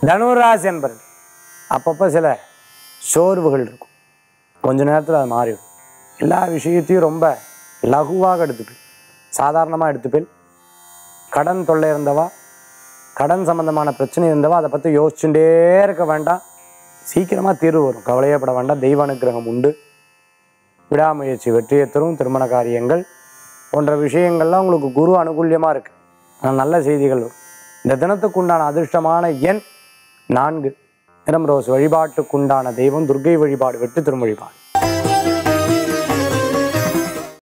தனுராசி என்பர்கள் அப்பப்போ சில சோர்வுகள் இருக்கும் கொஞ்ச நேரத்தில் அது மாறிடும் எல்லா விஷயத்தையும் ரொம்ப லகுவாக எடுத்துப்பேன் சாதாரணமாக எடுத்துப்பேன் கடன் தொல்லை இருந்தவா கடன் சம்பந்தமான பிரச்சனை இருந்தவா அதை பற்றி யோசிச்சுட்டே இருக்க வேண்டாம் சீக்கிரமாக தீர்வு வரும் கவலையப்பட வேண்டாம் தெய்வ அனுக்கிரகம் உண்டு விடாமுயற்சி வெற்றியை தரும் திருமண காரியங்கள் போன்ற விஷயங்கள்லாம் உங்களுக்கு குரு அனுகூல்யமாக இருக்கு ஆனால் நல்ல செய்திகள் வரும் இந்த தினத்துக்குண்டான அதிர்ஷ்டமான எண் நான்கு நிறம் ரோஸ் வழிபாட்டுக்குண்டான தெய்வம் துர்க்கை வழிபாடு வெற்றி திரும்ப வழிபாடு